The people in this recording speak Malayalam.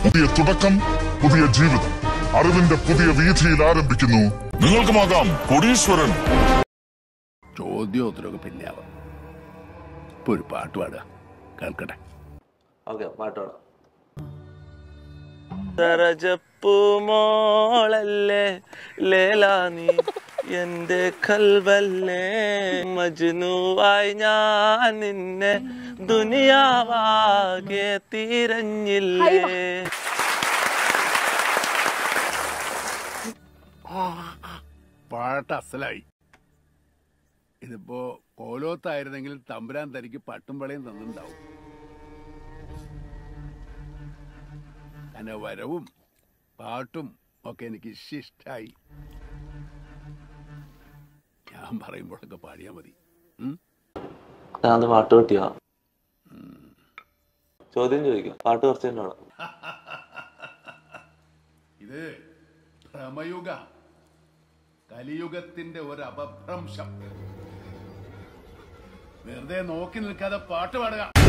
പുതിയ തുടക്കം പുതിയ ജീവിതം അറിവിന്റെ പുതിയ വീഥിയിൽ ആരംഭിക്കുന്നു നിങ്ങൾക്കുമാകാം കൊടീശ്വരൻ ചോദ്യം ഉത്തരവൊക്കെ പിന്നെ ആവാം ഇപ്പൊ ഒരു പാട്ട് പാടുക കേൾക്കട്ടെ ഓക്കെ പാട്ടോടാം സരജപ്പൂമോളല്ലേ ലേലാ നീ എന്റെ കൽവല്ലേ മജ്നുവായി ഞാൻ നിന്നെ ദുനിയാവാകെ തിരഞ്ഞില്ലേ പാട്ട് അസലായി ഇതിപ്പോ കോലോത്തായിരുന്നെങ്കിൽ തമ്പുരാൻ തനിക്ക് പട്ടും വളയും തന്നിട്ടുണ്ടാവും അങ്ങനെ വരവും പാട്ടും ഒക്കെ എനിക്ക് ഇഷ്ടായി ഞാൻ പറയുമ്പോഴൊക്കെ പാടിയാ മതി ഉം? ഞാൻ പാട്ട് കിട്ടിയ ചോദ്യം ചോദിക്കാം പാട്ട് കുറച്ച് തന്നെ വേണം ഇത് ഭ്രമയുഗ കലിയുഗത്തിന്റെ ഒരു അപഭ്രംശം വെറുതെ നോക്കി നിൽക്കാതെ പാട്ട് പാടുക